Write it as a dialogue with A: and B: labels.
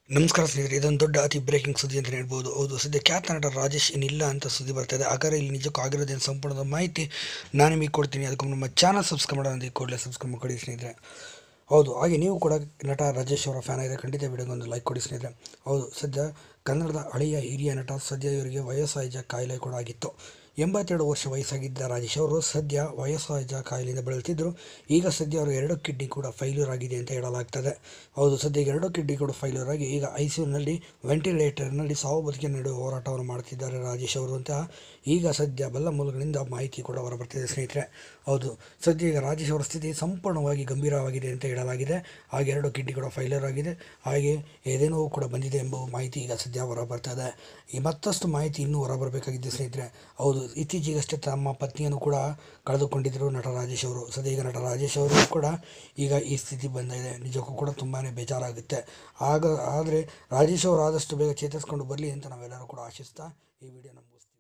A: ನಮಸ್ಕಾರ ಸ್ನೇಹಿತರೆ ಇದೊಂದು ದೊಡ್ಡ ಅತಿ ಬ್ರೇಕಿಂಗ್ ಸುದ್ದಿ ಅಂತ ಹೇಳ್ಬೋದು ಹೌದು ಸದ್ಯ ಖ್ಯಾತ ನಟ ರಾಜೇಶ್ ಏನಿಲ್ಲ ಅಂತ ಸುದ್ದಿ ಬರ್ತಾ ಇದೆ ಹಾಗಾದ್ರೆ ಇಲ್ಲಿ ನಿಜಕ್ಕೂ ಆಗಿರೋದೇನು ಸಂಪೂರ್ಣದ ಮಾಹಿತಿ ನಾನು ನಿಮಗೆ ಕೊಡ್ತೀನಿ ಅದಕ್ಕೆ ನಮ್ಮ ಚಾನಲ್ ಸಬ್ಸ್ಕ್ರೈಬ್ ಮಾಡೋದು ಕೂಡಲೇ ಸಬ್ಸ್ಕ್ರೈಬ್ ಮಾಡಿ ಸ್ನೇಹಿತರೆ ಹೌದು ಹಾಗೆ ನೀವು ಕೂಡ ನಟ ರಾಜೇಶ್ ಅವರ ಫ್ಯಾನ್ ಆಗಿದ್ರೆ ಖಂಡಿತ ವಿಡಿಯೋಗೆ ಒಂದು ಲೈಕ್ ಕೊಡಿ ಸ್ನೇಹಿತರೆ ಹೌದು ಸದ್ಯ ಕನ್ನಡದ ಹಳೆಯ ಹಿರಿಯ ನಟ ಸದ್ಯ ಇವರಿಗೆ ವಯೋಸಹಜ ಕಾಯಿಲೆ ಕೂಡ ಆಗಿತ್ತು ಎಂಬತ್ತೆರಡು ವರ್ಷ ವಯಸ್ಸಾಗಿದ್ದ ರಾಜೇಶ್ ಅವರು ಸದ್ಯ ವಯೋಸಹಜ ಕಾಯಿಲೆಯಿಂದ ಬಳಲ್ತಿದ್ದರು ಈಗ ಸದ್ಯ ಅವರು ಎರಡು ಕಿಡ್ನಿ ಕೂಡ ಫೈಲ್ಯೂರ್ ಆಗಿದೆ ಅಂತ ಹೇಳಲಾಗ್ತದೆ ಹೌದು ಸದ್ಯ ಈಗ ಎರಡು ಕಿಡ್ನಿ ಕೂಡ ಫೈಲ್ಯೂರ್ ಆಗಿ ಈಗ ಐ ಸಿ ಯುನಲ್ಲಿ ವೆಂಟಿಲೇಟರ್ನಲ್ಲಿ ಸಾವು ಬದುಕಿನ ನಡುವೆ ಹೋರಾಟವನ್ನು ಮಾಡ್ತಿದ್ದಾರೆ ರಾಜೇಶ್ ಅವರು ಅಂತ ಈಗ ಸದ್ಯ ಬಲ್ಲ ಮೂಲಗಳಿಂದ ಮಾಹಿತಿ ಕೂಡ ಹೊರಬರ್ತಿದೆ ಸ್ನೇಹಿತರೆ ಹೌದು ಸದ್ಯ ಈಗ ರಾಜೇಶ್ ಅವರ ಸ್ಥಿತಿ ಸಂಪೂರ್ಣವಾಗಿ ಗಂಭೀರವಾಗಿದೆ ಅಂತ ಹೇಳಲಾಗಿದೆ ಹಾಗೆ ಎರಡು ಕಿಡ್ನಿ ಕೂಡ ಫೈಲ್ಯೂರ್ ಆಗಿದೆ ಹಾಗೆ ಏನೇನೋ ಕೂಡ ಬಂದಿದೆ ಎಂಬ ಮಾಹಿತಿ ಈಗ ಸದ್ಯ ಹೊರ ಬರ್ತಾ ಇದೆ ಈ ಮತ್ತಷ್ಟು ಮಾಹಿತಿ ಇನ್ನೂ ಹೊರಬರಬೇಕಾಗಿದೆ ಸ್ನೇಹಿತರೆ ಹೌದು ಇತ್ತೀಚೆಗಷ್ಟೇ ತಮ್ಮ ಪತ್ನಿಯನ್ನು ಕೂಡ ಕಳೆದುಕೊಂಡಿದ್ದರು ನಟ ರಾಜೇಶ್ ಅವರು ಸದ್ಯ ಈಗ ನಟ ರಾಜೇಶ್ ಅವರು ಕೂಡ ಈಗ ಈ ಸ್ಥಿತಿ ಬಂದಿದೆ ನಿಜಕ್ಕೂ ಕೂಡ ತುಂಬಾ ಬೇಜಾರಾಗುತ್ತೆ ಆಗ ಆದರೆ ರಾಜೇಶ್ ಅವರು ಆದಷ್ಟು ಬೇಗ ಚೇತರಿಸ್ಕೊಂಡು ಬರಲಿ ಅಂತ ನಾವೆಲ್ಲರೂ ಕೂಡ ಆಶಿಸ್ತಾ ಈ ವಿಡಿಯೋ ಮುಗಿಸ್ತೀವಿ